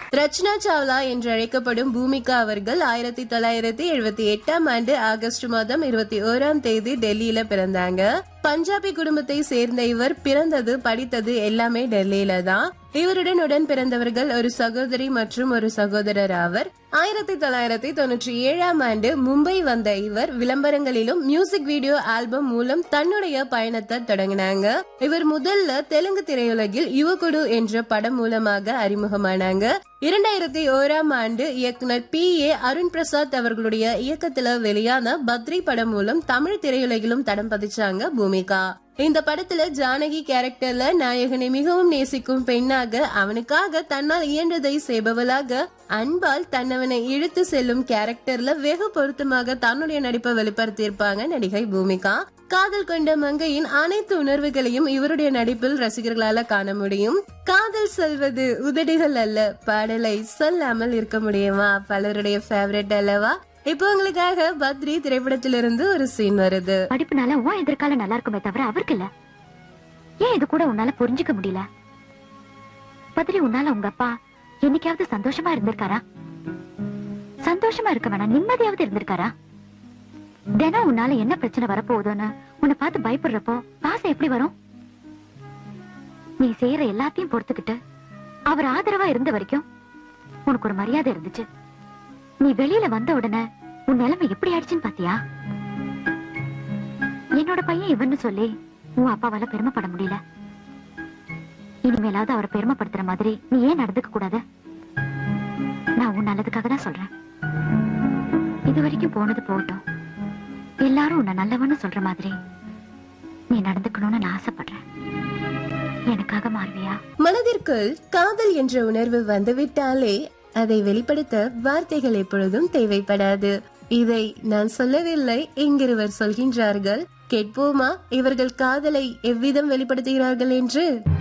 ரச்சனா சாவ்லா என்று அழைக்கப்படும் பூமிகா அவர்கள் ஆயிரத்தி தொள்ளாயிரத்தி எழுபத்தி எட்டாம் ஆண்டு ஆகஸ்ட் மாதம் இருபத்தி ஓராம் தேதி டெல்லியில பிறந்தாங்க பஞ்சாபி குடும்பத்தை சேர்ந்த இவர் பிறந்தது படித்தது எல்லாமே டெல்லியில தான் இவருடன் உடன் பிறந்தவர்கள் ஒரு சகோதரி மற்றும் ஒரு சகோதரர் ஆவர் ஆயிரத்தி தொள்ளாயிரத்தி தொண்ணூற்றி ஏழாம் ஆண்டு மும்பை வந்த இவர் விளம்பரங்களிலும் மியூசிக் வீடியோ ஆல்பம் மூலம் தன்னுடைய பயணத்தை தொடங்கினாங்க இவர் முதல்ல தெலுங்கு திரையுலகில் யுவகுடு என்ற படம் மூலமாக அறிமுகமானாங்க இரண்டாயிரத்தி ஓராம் ஆண்டு இயக்குனர் பி ஏ அருண் பிரசாத் அவர்களுடைய இயக்கத்துல வெளியான பத்ரி படம் மூலம் தமிழ் திரையுலகிலும் தடம் பதிச்சாங்க பூமிகா இந்த படத்துல ஜானகி கேரக்டர்ல நாயகனை மிகவும் நேசிக்கும் பெண்ணாக அவனுக்காக தன்னால் இயன்றதை செய்பவளாக அன்பால் தன்னவனை இழுத்து செல்லும் கேரக்டர்ல வெகு பொருத்தமாக தன்னுடைய நடிப்பை வெளிப்படுத்தியிருப்பாங்க நடிகை பூமிகா காதல் கொண்ட மங்கையின் அனைத்து உணர்வுகளையும் இவருடைய நடிப்பில் ரசிகர்களால காண முடியும் காதல் சொல்வது உதடுகள் அல்ல பாடலை சொல்லாமல் இருக்க முடியுமா பலருடைய ஃபேவரட் அல்லவா இப்போ உங்களுக்காக பத்ரி திரைப்படத்திலிருந்து ஒரு சீன் வருது படிப்புனால உன் எதிர்காலம் நல்லா இருக்குமே தவிர அவருக்கு இல்ல ஏன் இது கூட உன்னால புரிஞ்சுக்க முடியல பத்ரி உன்னால உங்க அப்பா என்னைக்காவது சந்தோஷமா இருந்திருக்காரா சந்தோஷமா இருக்க வேணாம் நிம்மதியாவது இருந்திருக்காரா தினம் உன்னால என்ன பிரச்சனை வரப்போகுதோன்னு உன்னை பார்த்து பயப்படுறப்போ பாசம் எப்படி வரும் நீ செய்யற எல்லாத்தையும் பொறுத்துக்கிட்டு அவர் ஆதரவா இருந்த வரைக்கும் உனக்கு ஒரு மரியாதை இருந்துச்சு நீ வெளியில வந்த உடனே உன் நிலைமை எப்படி ஆயிடுச்சுன்னு பாத்தியா என்னோட பையன் இவன்னு சொல்லி உன் அப்பாவால பெருமைப்பட முடியல இனிமேலாவது அவரை பெருமைப்படுத்துற மாதிரி நீ ஏன் நடந்துக்க கூடாது நான் உன் நல்லதுக்காக தான் சொல்றேன் இது வரைக்கும் போனது போகட்டும் எல்லாரும் உன்னை நல்லவன்னு சொல்ற மாதிரி நீ நடந்துக்கணும்னு நான் ஆசைப்படுறேன் எனக்காக மாறுவியா மனதிற்குள் காதல் என்ற உணர்வு வந்துவிட்டாலே அதை வெளிப்படுத்த வார்த்தைகள் எப்பொழுதும் தேவைப்படாது இதை நான் சொல்லவில்லை இங்கிருவர் சொல்கின்றார்கள் கேட்போமா இவர்கள் காதலை எவ்விதம் வெளிப்படுத்துகிறார்கள் என்று